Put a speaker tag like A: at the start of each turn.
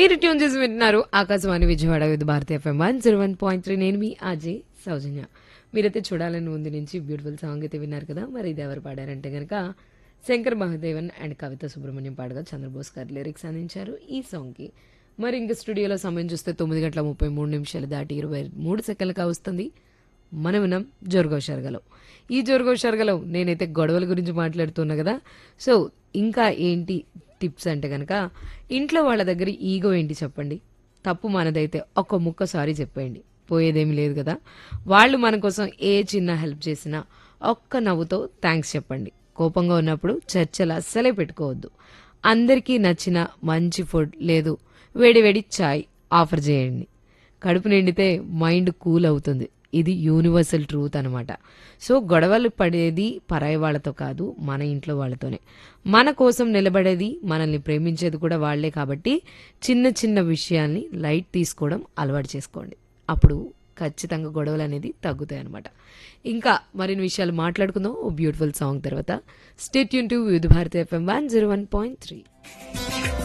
A: మీరు ట్యూన్ చేసి వింటున్నారు Akashvani Vijayawada Vividh Bharati FM one zero one point three నేను మీ అజయ్ సౌజన్య మీరైతే చూడాలని ఉంది నుంచి బ్యూటిఫుల్ సాంగ్ అయితే విన్నారు కదా మరి ఇది ఎవరు పాడారంటే కనుక శంకర్ మహాదేవన్ అండ్ కవిత సుబ్రహ్మణ్యం పాడగా చంద్రబోస్ గారు లిరిక్స్ అందించారు ఈ సాంగ్కి మరి ఇంక స్టూడియోలో సమయం చూస్తే తొమ్మిది గంటల ముప్పై మూడు నిమిషాలు దాటి ఇరవై మూడు సెకండ్లుగా వస్తుంది మనం విన్నాం జోరుగో షరగలో ఈ జోరుగో షరగలో నేనైతే గొడవల గురించి మాట్లాడుతున్నా కదా సో ఇంకా ఏంటి టిప్స్ అంటే కనుక ఇంట్లో వాళ్ళ దగ్గర ఈగో ఏంటి చెప్పండి తప్పు మనదైతే ఒక్క ముక్క సారీ చెప్పేయండి పోయేదేమీ లేదు కదా వాళ్ళు మన కోసం ఏ చిన్న హెల్ప్ చేసినా ఒక్క నవ్వుతో థ్యాంక్స్ చెప్పండి కోపంగా ఉన్నప్పుడు చర్చలు అస్సలే పెట్టుకోవద్దు అందరికీ నచ్చిన మంచి ఫుడ్ లేదు వేడి వేడి చాయ్ ఆఫర్ చేయండి కడుపు నిండితే మైండ్ కూల్ అవుతుంది ఇది యూనివర్సల్ ట్రూత్ అనమాట సో గొడవలు పడేది పరాయి వాళ్ళతో కాదు మన ఇంట్లో వాళ్ళతోనే మన కోసం నిలబడేది మనల్ని ప్రేమించేది కూడా వాళ్లే కాబట్టి చిన్న చిన్న విషయాల్ని లైట్ తీసుకోవడం అలవాటు చేసుకోండి అప్పుడు ఖచ్చితంగా గొడవలు అనేది తగ్గుతాయి అనమాట ఇంకా మరిన్ని విషయాలు మాట్లాడుకుందాం ఓ బ్యూటిఫుల్ సాంగ్ తర్వాత స్టేట్ యూన్ to Vividh Bharati FM one zero one point three